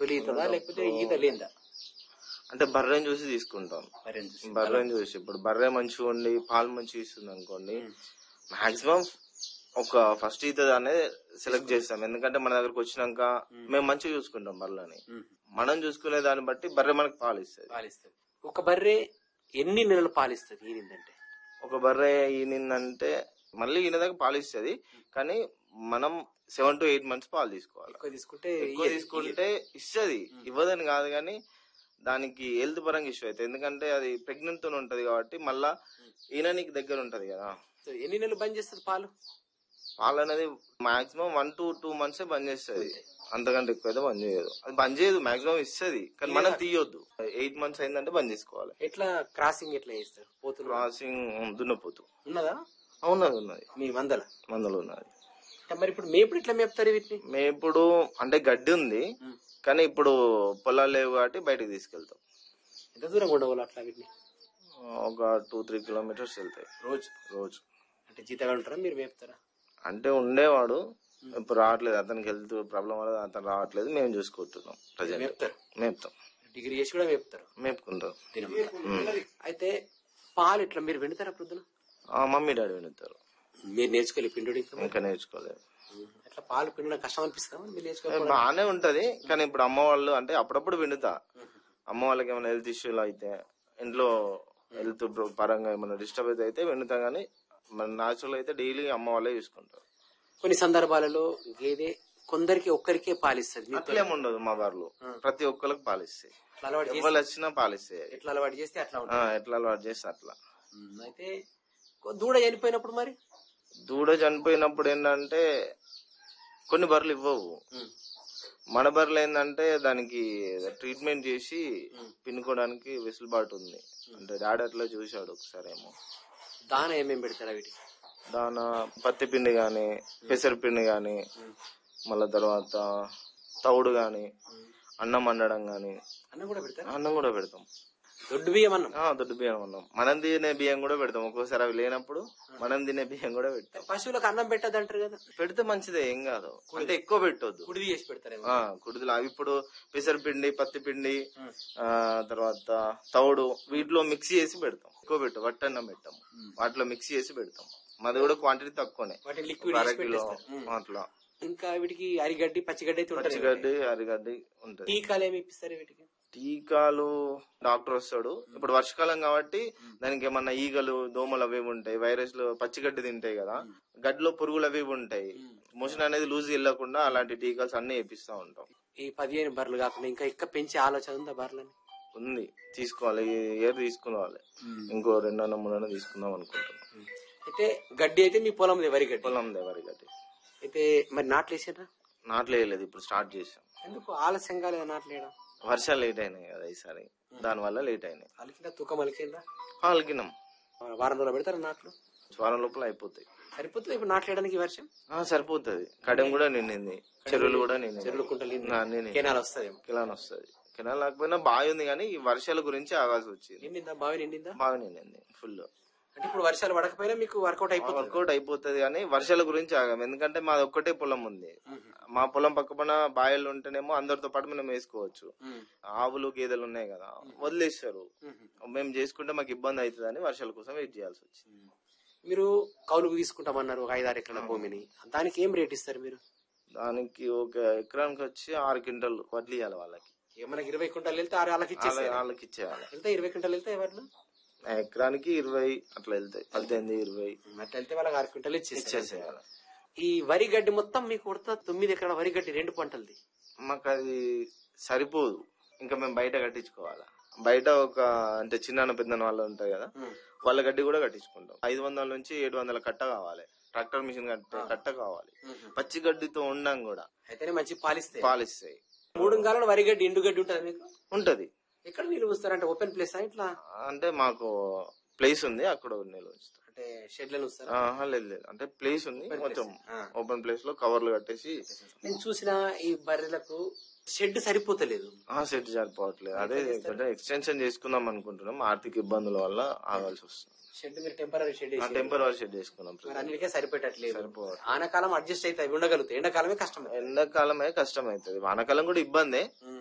తొలి ఈతదా లేకపోతే ఈత లేదా అంటే బర్రెని చూసి తీసుకుంటాం మరి ఎందుకు? బర్రెని చూసి ఇప్పుడు బర్రె మంచిగా ఉండి పాలు మంచిగా ఇస్తుంది అనుకోండి మాక్సిమం ఒక ఫస్ట్ ఈత అనేది సెలెక్ట్ చేస్తాం ఎందుకంటే మన దగ్గరకు వచ్చినాక మేము మంచిగా చూసుకుంటాం బర్రెలని మ్మ్. మనం చూసుకునే దాన్ని బట్టి బర్రె మనకు పాలు ఇస్తుంది పాలిస్తుంది ఒక బర్రె ఎన్ని నెలలు పాలిస్తుంది ఈనిందంటే ఒక బర్రె ఈనిందంటే మళ్ళీ ఈయన దగ్గర పాలు ఇస్తుంది కానీ మనం సెవెన్ టు ఎయిట్ మంత్స్ పాలు తీసుకోవాలి ఎక్కువ తీసుకుంటే ఎక్కువ తీసుకుంటే ఇస్తుంది ఇవ్వదని కాదు కానీ దానికి హెల్త్ పరంగా ఇష్యూ అవుతుంది ఎందుకంటే అది ప్రెగ్నెంట్ తో ఉంటది కాబట్టి మళ్ళా ఈయన నీకు దగ్గర ఉంటది కదా సో ఎన్ని నెలలు బంద్ చేస్తుంది పాలు పాలు అనేది maximum one to two months బంద్ చేస్తుంది అంతకంటే ఎక్కువ అయితే బంద్ చేయదు అది బంద్ చేయదు మాక్సిమం ఇస్తుంది కానీ మనం తీయొద్దు ఎయిట్ మంత్స్ అయిందంటే బంద్ చేసుకోవాలి ఎట్లా క్రాసింగ్ ఎట్లా చేస్తారు పోతులు క్రాసింగ్ దున్నపోతు ఉన్నదా అవునది ఉన్నది మీ మందల మందలు ఉన్నది అంటే మరి ఇప్పుడు మేపుడు ఎట్లా మేపుతారు వీటిని మేము ఇప్పుడు అంటే గడ్డి ఉంది కానీ ఇప్పుడు పొలాలు లేవు కాబట్టి బయటకు తీసుకెళ్తాం ఎంత దూరం ఉండవాలి అట్లా వీటిని ఒక టూ త్రీ కిలోమీటర్స్ వెళ్తాయి రోజు రోజు అంటే జీతగా ఉంటారా మీరు మేపుతారా అంటే ఉండేవాడు ఇప్పుడు రావట్లేదు అతనికి హెల్త్ ప్రాబ్లం వల్ల అతను రావట్లేదు మేము చూసుకుంటున్నాం ప్రజెంట్ మేపుతారు మేపుతాం డిగ్రీ చేసి కూడా మేపుతారు మేపుకుంటాం దినం అయితే పాలు ఇట్లా మీరు వెండుతారా ప్రొద్దున ఆ, మమ్మీ డాడీ వినుతారు మీరు నేర్చుకోవాలి పిండుడు ఇంకా మరి? ఇంకా నేర్చుకోలేదు అట్లా పాలు పిండడం కష్టం అనిపిస్తుందా మీరు ఏ, నేర్చుకోవాలి బాగానే ఉంటది కానీ ఇప్పుడు అమ్మ వాళ్ళు అంటే అప్పుడప్పుడు విండుతా అమ్మ వాళ్ళకి ఏమైనా హెల్త్ ఇష్యూలు అయితే ఇంట్లో హెల్త్ పరంగా ఏమైనా డిస్టర్బ్ అయితే అయితే విండుతా కానీ మన న్యాచురల్ అయితే డైలీ అమ్మ వాళ్ళే చూసుకుంటారు కొన్ని సందర్భాలలో గేదె కొందరికి ఒక్కరికే పాలిస్తుంది మీకు అట్లేం ఉండదు మా బార్లు ప్రతి ఒక్కరికి పాలిస్తాయి ఎట్లా అలవాటు చేస్తే ఎవరు వచ్చినా పాలిస్తాయి అవి. ఎట్లా అలవాటు చేస్తే అట్లా ఆ, ఉంటుంది ఎట్లా అలవాటు చేస్తే అట్లా ఉమ్, అయితే కొ- దూడ చనిపోయినప్పుడు మరి దూడ చనిపోయినప్పుడు ఏంటంటే కొన్ని బర్రెలు ఇవ్వవు మన బర్రెలు ఏంటంటే దానికి ట్రీట్మెంట్ చేసి పిన్నుకోవడానికి వెసులుబాటు ఉంది అంటే డాడీ అట్లా చూశాడు ఒకసారి ఏమో దాన ఏమేమి పెడతారా వీటికి దాన పత్తి పిండి గాని పెసరపిండి గాని మళ్ళా తర్వాత తౌడు గాని అన్నం వండడం గాని అన్నం కూడా పెడతారా అన్నం కూడా పెడతాం దొడ్డు బియ్యం అన్నం ఆ దొడ్డు బియ్యం అన్నం మనం తినే బియ్యం కూడా పెడతాం ఒక్కోసారి అవి లేనప్పుడు మనం తినే బియ్యం కూడా పెడతాం పశువులకు అన్నం పెట్టదు అంటారు కదా పెడితే మంచిదే ఏం కాదు అంటే ఎక్కువ పెట్టొద్దు కుడిది చేసి పెడతారేమో ఆ కుడుదల అవి ఇప్పుడు పెసరపిండి పత్తి పిండి ఆ తర్వాత తౌడు వీటిలో మిక్స్ చేసి పెడతాం ఎక్కువ పెట్టు వట్టన్నం పెట్టాం వాటిలో మిక్స్ చేసి పెడతాం మాది కూడా క్వాంటిటీ తక్కువనే వాటిని లిక్విడ్ అర చేసి కిలో పెట్టేస్తారు అట్లా ఇంకా వీటికి అరిగడ్డి పచ్చిగడ్డి అయితే ఉంటుంది పచ్చిగడ్డి అరిగడ్డి ఉంటది టీకాలు ఏమి ఇప్పిస్తారు వీటికి టీకాలు డాక్టర్ వస్తాడు ఇప్పుడు వర్షాకాలం కాబట్టి దానికి ఏమన్నా ఈగలు దోమలు అవి ఇవి ఉంటాయి వైరస్లు పచ్చిగడ్డి తింటాయి కదా గడ్డిలో పురుగులు అవి ఇవి ఉంటాయి మోషన్ అనేది లూజ్ వెళ్ళకుండా అలాంటి టీకాస్ అన్ని వేపిస్తా ఉంటాం ఈ పదిహేను బర్రెలు కాకుండా ఇంకా ఇంకా పెంచే ఆలోచన ఉందా బర్రెలని ఉంది తీసుకోవాలి ఈ ఇయర్ తీసుకోవాలి ఇంకో రెండో మూడో తీసుకుందాం అనుకుంటున్నాం అయితే గడ్డి అయితే మీ పొలం వరి గడ్డి పొలం దేవరి గడ్డి అయితే మరి నాట్లు వేసారా నాట్లు వేయలేదు ఇప్పుడు స్టార్ట్ చేసాం ఎందుకు ఆలస్యంగా లేదా నాట్లు వేయడం వర్షాలు లేట్ అయినాయి కదా ఈసారి దాని వల్ల లేట్ అయినాయి అలికిందా తూకం అలికిందా అలిగినాం వారం రోజులు పెడతారా నాట్లు వారం లోపల అయిపోతాయి సరిపోతుంది ఇప్పుడు నాట్లు వేయడానికి ఈ వర్షం ఆ, సరిపోతుంది కడెం కూడా నిండింది చెరువులు కూడా నిండింది చెరువులు కుంటలు నిండి- ఆ, నిండింది. కెనాల్ వస్తుందేమో కిలాన్ వస్తుంది కిలాన్ లేకపోయినా బాగా ఉంది కానీ ఈ వర్షాల గురించి ఆగాల్సి వచ్చింది నిండిందా బావి నిండిందా బాగా నిండింది ఫుల్ అంటే ఇప్పుడు వర్షాలు పడకపోయినా మీకు వర్కౌట్ అయిపోతుంది వర్కౌట్ అయిపోతుంది కానీ వర్షాల గురించి ఆగాం ఎందుకంటే మాది ఒక్కటే పొలం ఉంది మా పొలం పక్కపన బాయలు ఉంటేనేమో అందరితో పాటు మనం వేసుకోవచ్చు ఆవులు గేదెలు ఉన్నాయి కదా వదిలేస్తారు మేము చేసుకుంటే మాకు ఇబ్బంది అవుతుంది అని వర్షాల కోసం వెయిట్ చేయాల్సి వచ్చింది మీరు కౌలుకు తీసుకుంటామన్నారు ఒక ఐదారు ఎకరాల భూమిని దానికి ఏం రేట్ ఇస్తారు మీరు దానికి ఒక ఎకరానికి వచ్చి ఆరు క్వింటల్ వడ్లు ఇవ్వాలి వాళ్ళకి ఏమైనా ఇరవై క్వింటాలు వెళ్తే ఆరు వాళ్ళకి ఇచ్చేస్తారు వాళ్ళ- వాళ్ళకి ఇచ్చేయాలి వెళ్తే ఇరవై క్వింటాలు వెళ్తే ఎవరు ఎకరానికి ఇరవై అట్లా వెళ్తాయి పద్దెనిమిది ఇరవై అట్లా వెళ్తే వాళ్ళకి ఆరు క్వింటాలు ఇచ్చేస్తారు ఇచ్చేసేయాలి ఈ వరి గడ్డి మొత్తం మీకు ఉడత తొమ్మిది ఎకరాల వరి గడ్డి రెండు పంటలది మాకు అది సరిపోదు ఇంకా మేము బయట కట్టించుకోవాలా బయట ఒక అంటే చిన్న పెద్ద వాళ్ళు ఉంటాయి కదా వాళ్ళ గడ్డి కూడా కట్టించుకుంటాం ఐదు వందల నుంచి ఏడు వందల కట్ట కావాలి ట్రాక్టర్ మిషన్ కట్ట కట్ట కావాలి పచ్చి గడ్డితో ఉండం కూడా అయితేనే మంచి పాలిస్తాయి పాలిస్తాయి మూడు కాలంలో వరి గడ్డి ఎండు గడ్డి ఉంటుంది మీకు ఉంటది ఎక్కడ నీళ్ళు పోస్తారంటే ఓపెన్ ప్లేస్ ఇట్లా అంటే మాకు ప్లేస్ ఉంది అక్కడ నిల్వ ఉంచుతాం అంటే షెడ్లను వస్తారా ఆహా, లేదు లేదు అంటే ప్లేస్ ఉంది మొత్తం ఆ. ఓపెన్ ప్లేస్ లో కవర్లు కట్టేసి నేను చూసిన ఈ బర్రెలకు షెడ్ సరిపోతలేదు ఆ సెట్ సరిపోవట్లేదు అదే కొంచెం ఎక్స్టెన్షన్ చేసుకుందాం అనుకుంటున్నాం ఆర్థిక ఇబ్బందుల వల్ల ఆగాల్సి వస్తుంది షెడ్ మీరు టెంపరీ షెడ్ ఆ టెంపరీ షెడ్ చేసుకున్నాం మరి అన్నిటికే సరిపెట్టట్లేదు సరిపోవట్లేదు. ఆనకాలం అడ్జస్ట్ అయితే అవి ఉండగలుగుతాయి ఎండాకాలమే కష్టం ఎండాకాలమే కష్టం అవుతుంది వానాకాలం కూడా ఇబ్బందే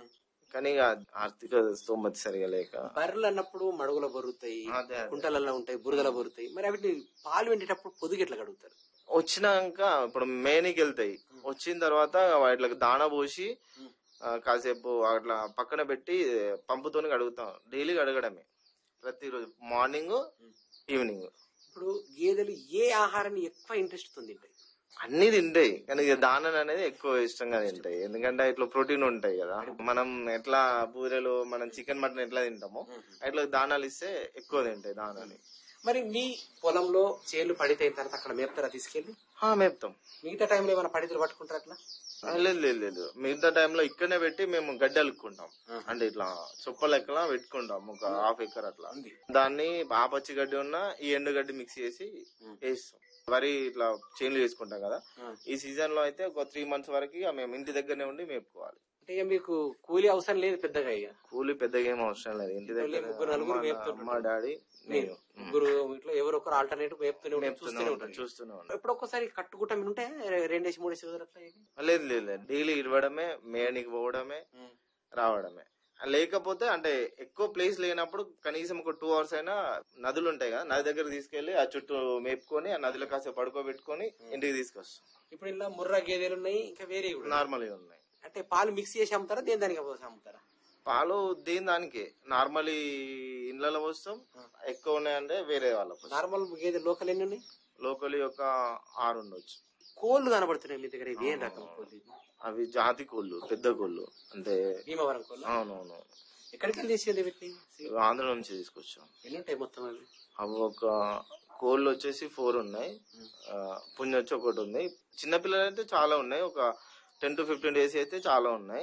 కానీ ఇక ఆర్థిక స్తోమత సరిగా లేక బర్రెలు అన్నప్పుడు మడుగులో బొరుతాయి అదే అదే. కుంటలలో ఉంటాయి బురదలో బొరుతాయి మరి వాటిని పాలు వెంటేటప్పుడు పొదుగు ఎట్లా కడుగుతారు వచ్చినాక ఇప్పుడు మేనికి వెళ్తాయి వచ్చిన తర్వాత వాటికి దాణా పోసి ఆ, కాసేపు అట్లా పక్కన పెట్టి పంపుతోని కడుగుతాం డైలీ కడగడమే ప్రతిరోజు మార్నింగ్ ఈవినింగ్ ఇప్పుడు గేదెలు ఏ ఆహారాన్ని ఎక్కువ ఇంట్రెస్ట్ తో తింటాయి అన్ని తింటాయి కానీ ఇక దానం అనేది ఎక్కువ ఇష్టంగా తింటాయి ఎందుకంటే ఇట్లా ప్రోటీన్ ఉంటాయి కదా మనం ఎట్లా బూరెలు మనం చికెన్ మటన్ ఎట్లా తింటామో అట్లా దానాలు ఇస్తే ఎక్కువ తింటాయి దానాలు మరి మీ పొలంలో చేలు పడితే తర్వాత అక్కడ మేపుతారా తీసుకెళ్లి ఆ, మేపుతాం మిగతా టైంలో ఏమైనా పడితలు పట్టుకుంటారా అట్లా ఆ, లేదు లేదు లేదు మిగతా టైంలో ఇక్కడనే పెట్టి మేము గడ్డి అలుక్కుంటాం అంటే ఇట్లా చుప్ప లెక్కలా పెట్టుకుంటాం ఒక హాఫ్ ఎకర్ అట్లా ఉంది. దాన్ని ఆ పచ్చి గడ్డి ఉన్న ఈ ఎండు గడ్డి మిక్స్ చేసి వేస్తాం వరి ఇట్లా చేన్లు చేసుకుంటాం కదా ఈ సీజన్ లో అయితే ఒక త్రీ మంత్స్ వరకు ఇక మేము ఇంటి దగ్గరనే ఉండి మేపుకోవాలి అంటే ఇక మీకు కూలీ అవసరం లేదు పెద్దగా ఇక కూలి పెద్దగా ఏం అవసరం లేదు ఇంటి దగ్గర ముగ్గురు నలుగురు అమ్మ, మేపుతుంటారు. అమ్మ డాడీ నేను ముగ్గురు ఇంట్లో ఎవరో ఒకరు ఆల్టర్నేటివ్ మేపుతూనే ఉంటారు మేపుతూనే చూస్తూనే ఉంటాం ఉంటారు చూస్తూనే ఉంటాం ఎప్పుడు ఒక్కసారి కట్టుకుంటా మీరు ఉంటే రెండేసి మూడేసి రోజులు అట్లా ఇవి. లేదు లేదు లేదు డైలీ ఇవ్వడమే మేయనికి పోవడమే రావడమే లేకపోతే అంటే ఎక్కువ ప్లేస్ లేనప్పుడు కనీసం ఒక టూ అవర్స్ అయినా నదులు ఉంటాయి కదా నది దగ్గర తీసుకెళ్లి ఆ చుట్టూ మేపుకొని ఆ నదిలో కాసేపు పడుకోబెట్టుకొని ఇంటికి తీసుకొస్తాం ఇప్పుడు ఇలా ముర్రా గేదెలు ఉన్నాయి ఇంకా వేరే కూడా ఉన్నాయి. నార్మల్ గా ఉన్నాయి అంటే పాలు మిక్స్ చేసి అమ్ముతారా దేని దానికి పోసి అమ్ముతారా పాలు దేని దానికే నార్మల్ ఇండ్లలో పోస్తాం ఎక్కువ ఉన్నాయంటే వేరే వాళ్ళకు నార్మల్ గేదె లోకల్ ఎన్ని ఉన్నాయి లోకల్ ఒక ఆరు ఉండొచ్చు కోళ్ళు కనబడుతున్నాయి మీ దగ్గర ఇది ఏం రకం కోళ్ళు ఇది? అవి జాతి కోళ్ళు పెద్ద కోళ్ళు అంటే భీమవరం కోళ్ళు అవునవును ఎక్కడికి వెళ్ళి తీసుకెళ్ళి వీటిని ఇవి ఆంధ్ర నుంచి తీసుకొచ్చాం ఎన్ని ఉంటాయి మొత్తం అవి అవి ఒక కోళ్ళు వచ్చేసి ఫోర్ ఉన్నాయి ఆ, పుంజ వచ్చి ఒకటి ఉంది చిన్నపిల్లలు అయితే చాలా ఉన్నాయి ఒక టెన్ టు ఫిఫ్టీన్ డేస్ అయితే చాలా ఉన్నాయి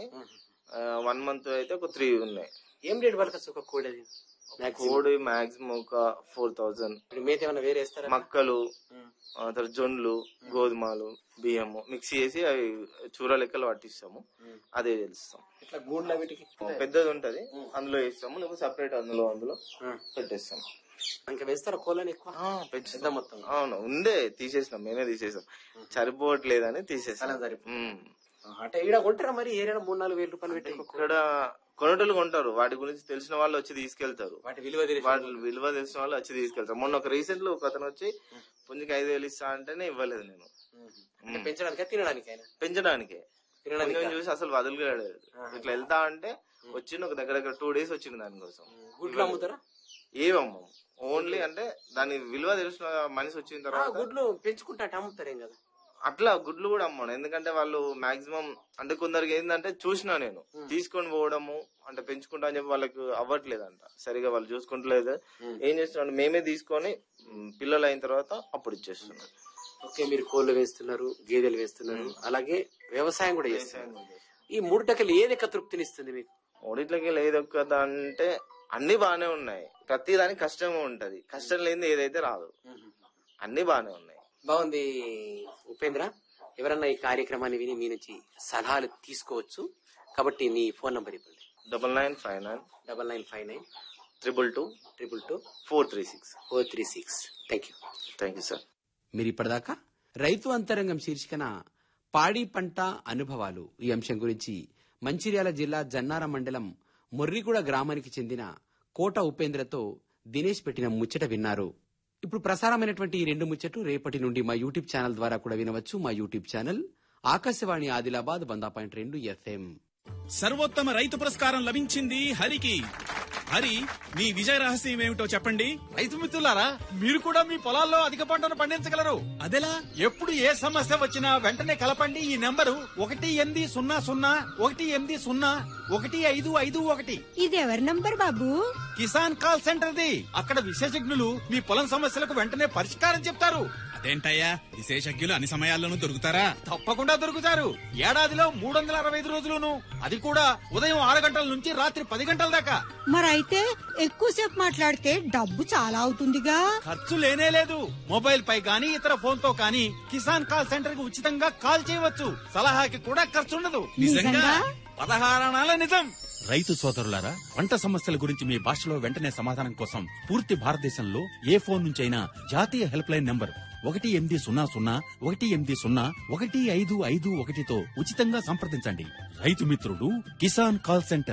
వన్ మంత్ అయితే ఒక త్రీ ఉన్నాయి ఏం రేట్ పలకచ్చు ఒక కోడి అది Maximum. కోడి మాక్సిమం ఒక ఫోర్ థౌజండ్ ఇప్పుడు మేత ఏమైనా వేరే వేస్తారా మక్కలు ఉం. ఆ తర్వాత జొన్లు గోధుమలు బియ్యము మిక్స్ చేసి అవి చూర లెక్కలు పట్టిస్తాము అదే తెలుస్తాం ఇట్లా గూడ్ల వీటికి పెద్దది ఉంటది అందులో వేస్తాము లేకపోతే సపరేట్ అందులో అందులో ఉం. పెట్టేస్తాం ఇంకా వేస్తారా కోళ్ళని ఎక్కువ ఆ, పెంచుతాం. పెద్ద మొత్తం అవును ఉండే తీసేసినాం మేమే తీసేసాం సరిపోవట్లేదని తీసేసాం అలా సరిపోతుంది. ఉమ్. అంటే ఈడ కొంటారా మరి ఏరైనా మూడు నాలుగు వేలు రూపాయలు పెట్టి ఒక కోడి? ఇక్కడ కొనటోళ్ళు కొంటారు వాటి గురించి తెలిసిన వాళ్ళు వచ్చి తీసుకెళ్తారు వాటి విలువ తెలిసి వాటి విలువ తెలిసిన వాళ్ళు వచ్చి తీసుకెళ్తారు మొన్న ఒక రీసెంట్ లో ఒక అతను వచ్చి పుంజుకి ఐదు వేలు ఇస్తా అంటేనే ఇవ్వలేదు నేను అంటే పెంచడానికా తినడానికైనా పెంచడానికే తినడానికి పుంజుని చూసి అసలు వదలగలేదు ఇట్లా వెళ్తా అంటే వచ్చింది ఒక దగ్గర దగ్గర టూ డేస్ వచ్చింది దానికోసం గుడ్లు అమ్ముతారా ఏమమ్మం ఓన్లీ అంటే దాని విలువ తెలిసిన మనిషి వచ్చిన ఆ, తర్వాత గుడ్లు పెంచుకుంటా అంటే అమ్ముతారేం కదా అట్లా గుడ్లు కూడా అమ్మాను ఎందుకంటే వాళ్ళు మాక్సిమం అంటే కొందరికి ఏంటంటే చూసినా నేను తీసుకొని పోవడము అంటే పెంచుకుంటా అని చెప్పి వాళ్ళకి అవ్వట్లేదంట సరిగా వాళ్ళు చూసుకుంటలేదు ఏం చేస్తున్నాడు మేమే తీసుకొని మ్, పిల్లలు అయిన తర్వాత అప్పుడు ఇచ్చేస్తున్నాం ఓకే మీరు కోళ్ళు వేస్తున్నారు గేదెలు వేస్తున్నారు అలాగే వ్యవసాయం కూడా చేస్తున్నారు ఈ మూడు టక్కలు ఏది ఎక్కువ తృప్తినిస్తుంది మీకు మూడిట్లకి లేదు కదా అంటే అన్ని బానే ఉన్నాయి ప్రతి దానికి కష్టమే ఉంటది కష్టం లేనిది ఏదైతే రాదు అన్ని బానే ఉన్నాయి బాగుంది ఉపేంద్ర ఎవరన్నా ఈ కార్యక్రమాన్ని విని మీ నుంచి సలహాలు తీసుకోవచ్చు కాబట్టి మీ ఫోన్ నంబర్ ఇవ్వండి double nine five nine double nine five nine triple two triple two four three six four three six thank you thank you sir మీరు ఇప్పటిదాకా రైతు అంతరంగం శీర్షికన పాడి పంట అనుభవాలు ఈ అంశం గురించి మంచిర్యాల జిల్లా జన్నార మండలం మొర్రిగూడ గ్రామానికి చెందిన కోట ఉపేంద్రతో దినేష్ పెట్టిన ముచ్చట విన్నారు ఇప్పుడు ప్రసారమైనటువంటి ఈ రెండు ముచ్చట్లు రేపటి నుండి మా యూట్యూబ్ ఛానల్ ద్వారా కూడా వినవచ్చు మా యూట్యూబ్ ఛానల్ ఆకాశవాణి ఆదిలాబాద్ వంద పాయింట్ రెండు ఎఫ్ఎం సర్వోత్తమ రైతు పురస్కారం లభించింది హరికి హరి మీ విజయ రహస్యం ఏమిటో చెప్పండి రైతు మిత్రులారా మీరు కూడా మీ పొలాల్లో అధిక పంటను పండించగలరు అదెలా ఎప్పుడు ఏ సమస్య వచ్చినా వెంటనే కలపండి ఈ నెంబరు ఒకటి ఎనిమిది సున్నా సున్నా ఒకటి ఎనిమిది సున్నా ఒకటి ఐదు ఐదు ఒకటి ఇది ఎవరి నంబర్ బాబు కిసాన్ కాల్ సెంటర్ ది అక్కడ విశేషజ్ఞులు మీ పొలం సమస్యలకు వెంటనే పరిష్కారం చెప్తారు అదేంటయ్యా విశేషజ్ఞులు అన్ని సమయాల్లోనూ దొరుకుతారా తప్పకుండా దొరుకుతారు ఏడాదిలో మూడు వందల అరవై ఐదు రోజులును అది కూడా ఉదయం ఆరు గంటల నుంచి రాత్రి పది గంటల దాకా మరైతే ఎక్కువసేపు మాట్లాడితే డబ్బు చాలా అవుతుందిగా ఖర్చు లేనే లేదు మొబైల్ పై గానీ ఇతర ఫోన్ తో కానీ కిసాన్ కాల్ సెంటర్ కి ఉచితంగా కాల్ చేయవచ్చు సలహాకి కూడా ఖర్చు ఉండదు నిజంగా పదహారణాల నిజం రైతు సోదరులారా పంట సమస్యల గురించి మీ భాషలో వెంటనే సమాధానం కోసం పూర్తి భారతదేశంలో ఏ ఫోన్ నుంచైనా జాతీయ హెల్ప్ లైన్ నంబర్ ఒకటి ఎనిమిది సున్నా సున్నా ఒకటి ఎనిమిది సున్నా ఒకటి ఐదు ఐదు ఒకటితో ఉచితంగా సంప్రదించండి రైతు మిత్రుడు కిసాన్ కాల్ సెంటర్